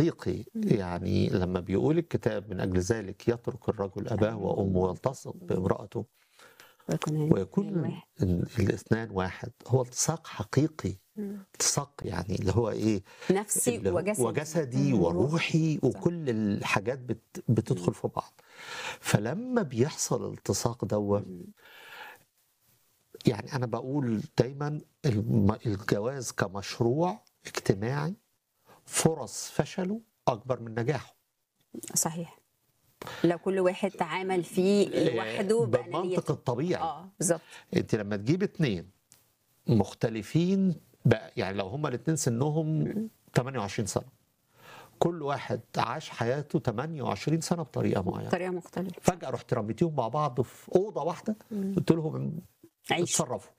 حقيقي يعني لما بيقول الكتاب من أجل ذلك يترك الرجل أباه وأمه ويلتصق بامرأته ويكون ويكون واحد. ال- الاثنان واحد هو التصاق حقيقي التصاق يعني اللي هو ايه نفسي اللي هو- وجسدي وجسدي مم. وروحي وكل الحاجات بت بتدخل في بعض فلما بيحصل التصاق دوا يعني انا بقول دايما الم- الجواز كمشروع اجتماعي فرص فشله اكبر من نجاحه صحيح لو كل واحد تعامل فيه لوحده بالمنطق بأنانيته الطبيعي اه بالظبط انت لما تجيب اتنين مختلفين بقى يعني لو هما الاتنين سنهم 28 سنه كل واحد عاش حياته 28 سنه بطريقه معينه بطريقه مختلفه فجاه رحت رميتيهم مع بعض في اوضه واحده قلت لهم عيشوا اتصرفوا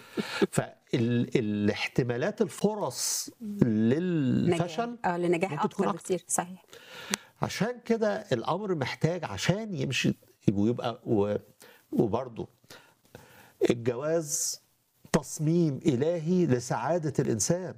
فالاحتمالات الفرص للفشل نجاح. اه لنجاح ممكن تكون اكتر أكتر. بكتير صحيح عشان كده الامر محتاج عشان يمشي ويبقى و- وبرضه الجواز تصميم الهي لسعاده الانسان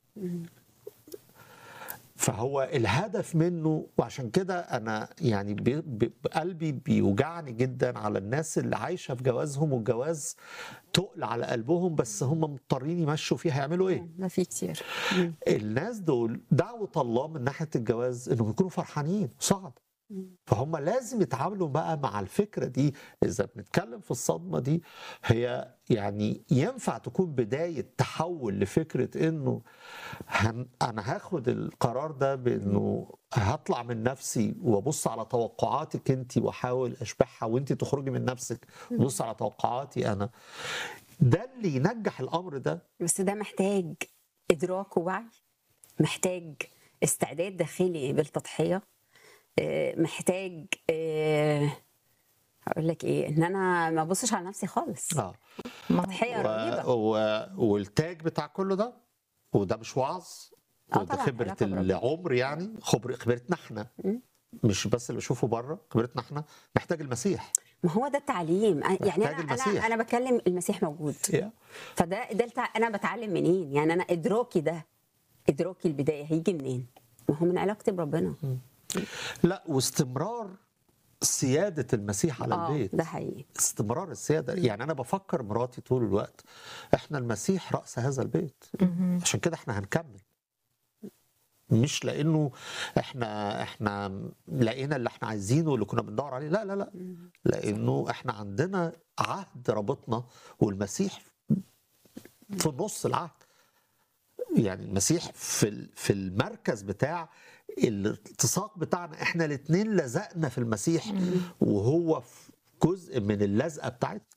فهو الهدف منه وعشان كده انا يعني بي- بي- قلبي بيوجعني جدا على الناس اللي عايشه في جوازهم والجواز تقل على قلبهم بس هم مضطرين يمشوا فيها هيعملوا ايه؟ ده في كتير الناس دول دعوة الله من ناحية الجواز انهم يكونوا فرحانين صعب فهم لازم يتعاملوا بقى مع الفكرة دي إذا بنتكلم في الصدمة دي هي يعني ينفع تكون بداية تحول لفكرة إنه هن أنا هاخد القرار ده بإنه هطلع من نفسي وأبص على توقعاتك أنت وأحاول أشبعها وأنت تخرجي من نفسك وأبص على توقعاتي أنا ده اللي ينجح الأمر ده بس ده محتاج ادراك ووعي محتاج استعداد داخلي بالتضحيه آه، محتاج آه، هقول لك ايه ان انا ما ابصش على نفسي خالص آه. تضحيه رهيبه و... و... والتاج بتاع كل ده وده مش وعظ آه وده طبعاً، خبرة علاقة بربنا. العمر يعني خبر خبرتنا احنا مش بس اللي بشوفه بره خبرتنا احنا محتاج المسيح ما هو ده التعليم يعني محتاج انا المسيح. انا انا بكلم المسيح موجود فده ده التع... انا بتعلم منين يعني انا ادراكي ده ادراكي البدايه هيجي منين ما هو من علاقتي بربنا لا واستمرار سيادة المسيح على اه البيت ده حقيقي استمرار السيادة يعني أنا بفكر مراتي طول الوقت إحنا المسيح رأس هذا البيت عشان كده إحنا هنكمل مش لأنه إحنا إحنا لقينا اللي إحنا عايزينه واللي كنا بندور عليه لا لا لا لأنه إحنا عندنا عهد رابطنا والمسيح في نص العهد يعني المسيح في ال- في المركز بتاع الالتصاق بتاعنا احنا الاثنين لزقنا في المسيح وهو في جزء من اللزقه بتاعتنا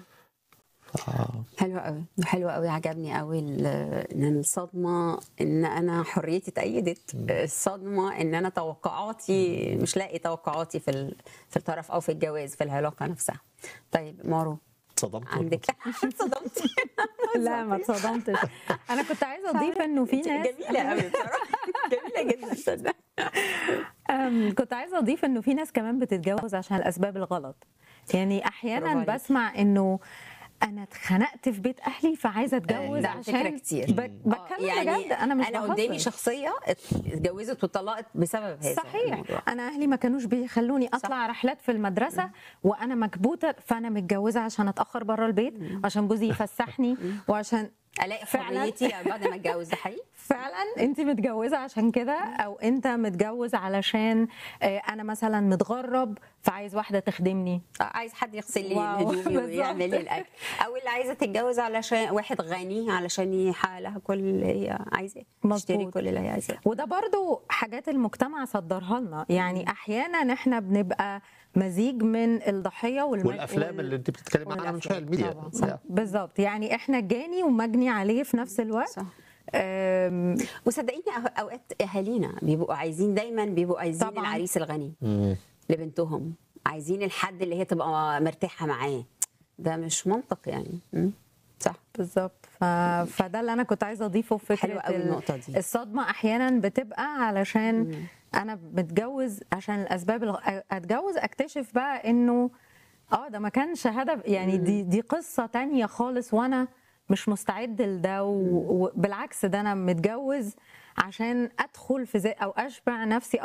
ف- حلو قوي حلو قوي عجبني قوي ال- ان الصدمه ان انا حريتي اتأيدت الصدمه ان انا توقعاتي مش لاقي توقعاتي في ال- في الطرف او في الجواز في العلاقه نفسها طيب مارو اتصدمت عندك صدمت لا ما اتصدمتش انا كنت عايزه اضيف انه في ناس جميله قوي بصراحه جميله جدا صدق أم، كنت عايزه اضيف انه في ناس كمان بتتجوز عشان الاسباب الغلط يعني برافو احيانا عليكي. بسمع انه انا اتخنقت في بيت اهلي فعايزه اتجوز ده على فكره عشان كتير ب- آه، بتكلم بجد انا مش انا قدامي بهزر. شخصيه اتجوزت واتطلقت بسبب هذا صحيح الموضوع. انا اهلي ما كانوش بيخلوني اطلع رحلات في المدرسه وانا مكبوته فانا متجوزه عشان اتاخر بره البيت وعشان جوزي يفسحني وعشان الاقي فعلاً. حريتي بعد ما اتجوز ده حقيقي فعلا انت متجوزه عشان كده او انت متجوز علشان آه، انا مثلا متغرب فعايز واحده تخدمني آه، عايز حد يغسل لي واو، هدومي بالظبط. ويعمل لي الاكل او اللي عايزه تتجوز علشان واحد غني علشان يحقق لها كل اللي هي عايزاه تشتري مظبوط. كل اللي هي عايزاه وده برضو حاجات المجتمع صدرها لنا يعني احيانا احنا بنبقى مزيج من الضحيه والم... والافلام وال- اللي انت بتتكلم عنها من شويه والأفلام الميديا طبعاً، صح. لا. بالظبط يعني احنا جاني ومجني عليه في نفس الوقت صح أم، وصدقيني أه- اوقات اهالينا بيبقوا عايزين دايما بيبقوا عايزين طبعاً. العريس الغني مم. لبنتهم عايزين الحد اللي هي تبقى مرتاحه معاه ده مش منطق يعني م? صح بالظبط ف... فده اللي انا كنت عايزه اضيفه في فكره حلوة قوي ال- النقطة دي. الصدمه احيانا بتبقى علشان انا متجوز عشان الاسباب الغ... اتجوز اكتشف بقى انه اه ده ما كانش هدف يعني دي دي قصه تانية خالص وانا مش مستعد لده و- وبالعكس ده انا متجوز عشان ادخل في زي او اشبع نفسي